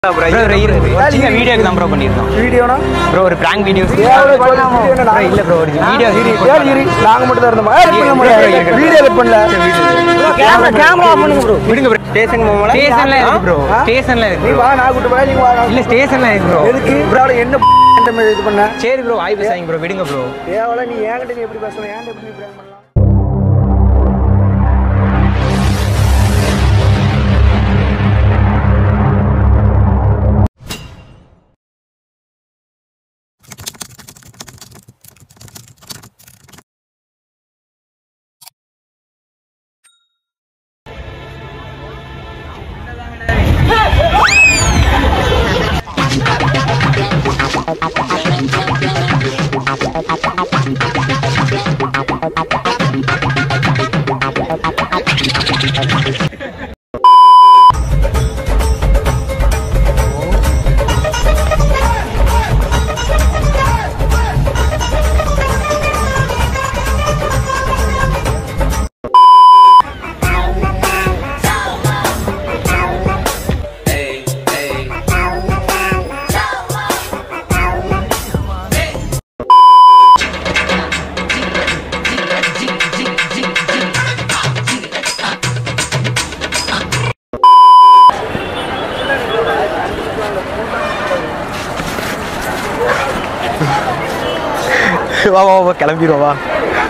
Bro ஒரு இரு- ஒரு சின்ன வீடியோக்கு தான் ப்ரோ பண்ணியிருந்தோம் வீடியோனா ப்ரோ ஒரு பிராங்க் வீடியோஸ் எவ்வளவு சொல்லு, video என்ன நான் இல்ல ப்ரோ ஒரு வீடியோ ஏன் இரு நாங்க மட்டும் தான் இருந்தோம் ஏன் பண்ண முடியாது வீடியோ கட் பண்ணல கேமரா கேமரா ஆஃப் பண்ணுங்க ப்ரோ விடுங்க ப்ரோ ஸ்டேஷன் போகலாம் ஸ்டேஷன்ல இருக்கு ப்ரோ ஸ்டேஷன்ல நீ இருக்கு வா நான் கூட்டு போய் நீங்க வா நான் இல்ல ஸ்டேஷன்ல இருக்கு ப்ரோ எதுக்கு ப்ரோ என்ன இந்த மாதிரி இது பண்ண சரி ப்ரோ வாய் பேசாங்க ப்ரோ விடுங்க ப்ரோ தேவல நீ என்கிட்ட நீ எப்படி பேசணும் ஏன்ட்ட எப்படி நீ prank பண்ணலாம் வா வா வா கிளம்பிடுவோம் வா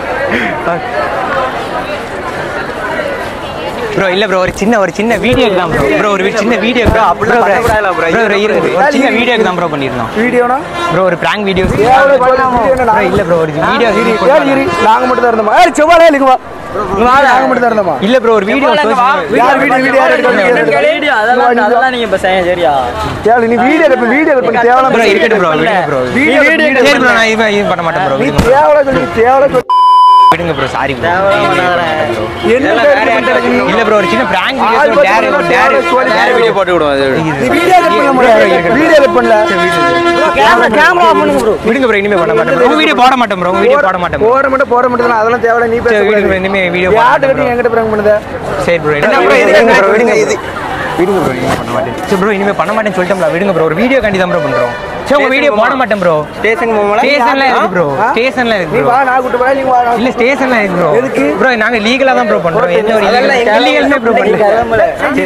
ப்ரோ இல்ல ப்ரோ ஒரு சின்ன ஒரு சின்ன வீடியோக்கு தான் ப்ரோ ப்ரோ ஒரு சின்ன வீடியோக்கு தான் ப்ரோ ப்ரோ ஒரு இரு- ஒரு சின்ன வீடியோக்கு தான் ப்ரோ பண்ணியிருந்தோம் வீடியோனா ப்ரோ ஒரு பிராங்க் வீடியோஸ் எவ்வளவு சொல்லு, video என்ன ப்ரோ நான் இல்ல ப்ரோ ஒரு வீடியோ ஏன் இரு நாங்க மட்டும் தான் இருந்தோம் ஏய் செவ்வாழை இருக்கு வா நாங்க மட்டும் தான் இருந்தோமா இல்ல ப்ரோ ஒரு வீடியோ யார் வீடியோ வீடியோ யார் எடுக்க வீடியோ அதெல்லாம் அதெல்லாம் நீங்க இப்ப செய்ய சரியா தேவல நீ வீடியோ கட் வீடியோ கட் பண்ணி தேவல ப்ரோ இருக்கட்டும் ப்ரோ விடுங்க ப்ரோ வீடியோ சரி ப்ரோ நான் இது இது பண்ண மாட்டேன் ப்ரோ நீ விடுங்க தேவல சொல்லி தேவல சொல்லி விடுங்க ப்ரோ சாரி ப்ரோ என்ன இல்ல ப்ரோ ஒரு சின்ன பிராங்க் வீடியோ ஆள் டேர் பார்த்து டேர் சொல்லி டேர் வீடியோ போட்டு நீ வீடியோ கட் பண்ண முடியாது வீடியோ கட் பண்ணல கேமரா கேமரா ஆஃப் பண்ணுங்க ப்ரோ விடுங்க ப்ரோ இனிமே பண்ண மாட்டேன் ப்ரோ வீடியோ போட மாட்டேன் ப்ரோ வீடியோ போட மாட்டேன் bro. போற மட்டும் போற மட்டும் தான் அதெல்லாம் தேவல நீ பேச சரி, விடுங்க bro, இனிமே video போட யார்ட்ட மாட்டேன் கட்டி bro. என்கிட்ட பிராங்க் பண்ணுத சரி ப்ரோ என்ன bro இது? விடுங்க ப்ரோ என்ன விடுங்க இது? விடுங்க ப்ரோ இனிமே பண்ண மாட்டேன் சரி ப்ரோ இனிமே பண்ண மாட்டேன்னு சொல்லிட்டோம்ல விடுங்க ப்ரோ ஒரு வீடியோ கண்டி தான் ப்ரோ பண்றோம் சரி உங்க வீடியோ போட மாட்டேன் ப்ரோ ஸ்டேஷன் போகலாம் ஸ்டேஷன்ல இருக்கு ப்ரோ ஆ? ஸ்டேஷன்ல இருக்கு நீ ப்ரோ வா நான் கூட்டு போய் நீங்க வா நான் இல்ல ஸ்டேஷன்ல இருக்கு ப்ரோ எதுக்கு? ப்ரோ நாங்க லீகலா தான் ப்ரோ பண்றோம் எந்த ஒரு இல்லீகலுமே ப்ரோ பண்ணல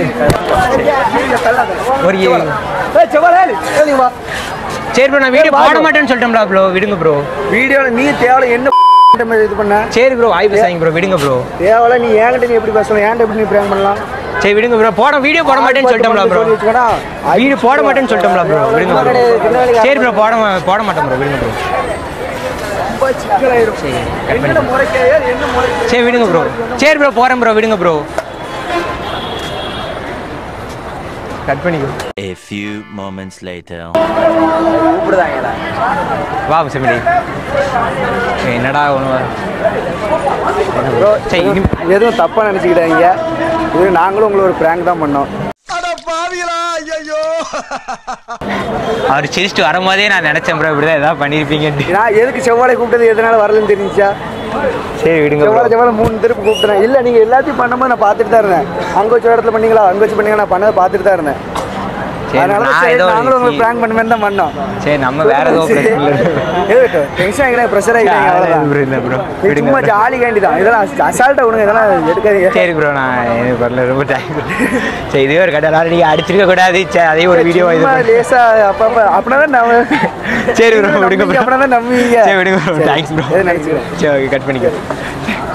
சரி ஒரு ஏய் செவ்வாழை ஏய், நீ வா சரி ப்ரோ நான் வீடியோ போட மாட்டேன்னு சொல்லிட்டோம்ல ப்ரோ விடுங்க ப்ரோ வீடியோல நீ தேவல என்ன இந்த மாதிரி இது பண்ண சரி ப்ரோ வாய் பேசாங்க ப்ரோ விடுங்க ப்ரோ தேவல நீ என்கிட்ட நீ எப்படி பேசணும் ஏன்ட்ட எப்படி நீ பிராங்க் பண்ணலாம் சரி விடுங்க ப்ரோ போட வீடியோ போட மாட்டேன்னு சொல்லிட்டோம்ல ப்ரோ சொல்லி வச்சுக்கோடா. வீடியோ போட மாட்டேன்னு சொல்லிட்டோம்ல ப்ரோ விடுங்க ப்ரோ சரி ப்ரோ போட மா- போட மாட்டேன் ப்ரோ விடுங்க ப்ரோ ரொம்ப சிக்கலாயிரும். என்னடா முறைக்க? ஏய், என்ன முறைக்க? சரி விடுங்க ப்ரோ சரி ப்ரோ போறேன் ப்ரோ விடுங்க ப்ரோ கட் பண்ணிக்கோ A few moments later. வா செமிடி என்னடா ஒன்று ப்ரோ, சரி இனி எதுவும் தப்பா நினைச்சுக்கிட்டாங்க இது நாங்களும் உங்களை ஒரு பிராங்க் தான் பண்ணோம் அவர் சிரிச்சுட்டு வரும்போதே நான் நினைச்சேன் ப்ரோ இப்படிதான் ஏதாவது பண்ணியிருப்பீங்கன்ட்டு நான் எதுக்கு செவ்வாழை கூப்பிட்டது எதனால வரலன்னு தெரிஞ்சா சரி விடுங்க ப்ரோ செவ்வாழை செவ்வாழை மூணு திருப்பி கூப்பிட்டேன் இல்ல நீங்க எல்லாத்தையும் பண்ணும்போது நான் பார்த்துட்டு தான் இருந்தேன் அங்க வச்சு ஒரு இடத்துல பண்ணீங்களா அங்க வச்சு பண்ணீங்க நான் பண்ணதை பார்த்துட்டு தான் இருந்தேன் சரி, அதனால தான் நான் சரி, ஏதோ நாங்களும் உங்களுக்கு சரி. பிராங்க் பண்ணுவேன் தான் பண்ணோம் சரி நம்ம வேற ஏதோ பிரச்சனை இல்லை டென்ஷன் ஆகிட்டேன் ப்ரெஷர் ஆகிட்டாங்க இல்ல அவ்வளோதான் ப்ரோ இது விடுங்க சும்மா ஜாலி கேண்டி தான் இதெல்லாம் அசால்ட்டா விடுங்க இதெல்லாம் எடுக்காதீங்க சரி ப்ரோ நான் எனக்கு வரல ரொம்ப தேங்க்ஸ் சரி இதுவே ஒரு கடை எல்லாரும் நீங்கள் அடிச்சிருக்க கூடாது சரி அதே ஒரு வீடியோ இது சும்மா பண்ணு. லேசா அப்பப்ப அப்படின்னா தான் நம்ம சரி bro, விடுங்க bro. அப்படின்னா தான் நம்புவீங்க சரி விடுங்க ப்ரோ தேங்க்ஸ் ப்ரோ எது நினைச்சுக்கிறேன் சரி ஓகே கட் பண்ணிக்கோ